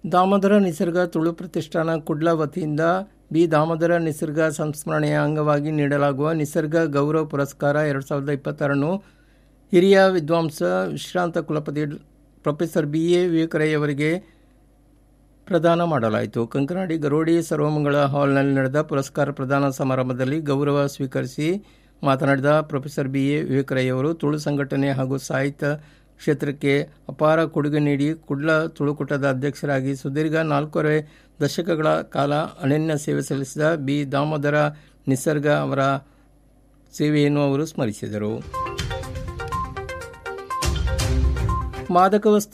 ದಾಮೋದರ ನಿಸರ್ಗ ತುಳು ಪ್ರತಿಷ್ಠಾನ ಕುಡ್ಲ ವತಿಯಿಂದ ಬಿ ದಾಮೋದರ ನಿಸರ್ಗ ಸಂಸ್ಮರಣೆಯ ಅಂಗವಾಗಿ ನೀಡಲಾಗುವ ನಿಸರ್ಗ ಗೌರವ ಪುರಸ್ಕಾರ ಎರಡು ಸಾವಿರದ ಇಪ್ಪತ್ತಾರನ್ನು ಹಿರಿಯ ವಿದ್ವಾಂಸ ವಿಶ್ರಾಂತ ಕುಲಪತಿ ಪ್ರೊಫೆಸರ್ ಬಿ ಎ ವಿವೇಕರಯ್ಯವರಿಗೆ ಪ್ರದಾನ ಮಾಡಲಾಯಿತು ಕಂಕನಾಡಿ ಗರೋಡಿ ಸರ್ವಮಂಗಳ ಹಾಲ್ನಲ್ಲಿ ನಡೆದ ಪುರಸ್ಕಾರ ಪ್ರದಾನ ಸಮಾರಂಭದಲ್ಲಿ ಗೌರವ ಸ್ವೀಕರಿಸಿ ಮಾತನಾಡಿದ ಪ್ರೊಫೆಸರ್ ಬಿ ಎ ವಿವೇಕರಯ್ಯವರು ತುಳು ಸಂಘಟನೆ ಹಾಗೂ ಸಾಹಿತ್ಯ ಕ್ಷೇತ್ರಕ್ಕೆ ಅಪಾರ ಕೊಡುಗೆ ನೀಡಿ ಕುಡ್ಲ ತುಳುಕೂಟದ ಅಧ್ಯಕ್ಷರಾಗಿ ಸುದೀರ್ಘ ನಾಲ್ಕೂವರೆ ದಶಕಗಳ ಕಾಲ ಅನನ್ಯ ಸೇವೆ ಸಲ್ಲಿಸಿದ ಬಿ ದಾಮೋದರ ನಿಸರ್ಗ ಅವರ ಸೇವೆಯನ್ನು ಅವರು ಸ್ಮರಿಸಿದರು ಮಾದಕ ವಸ್ತು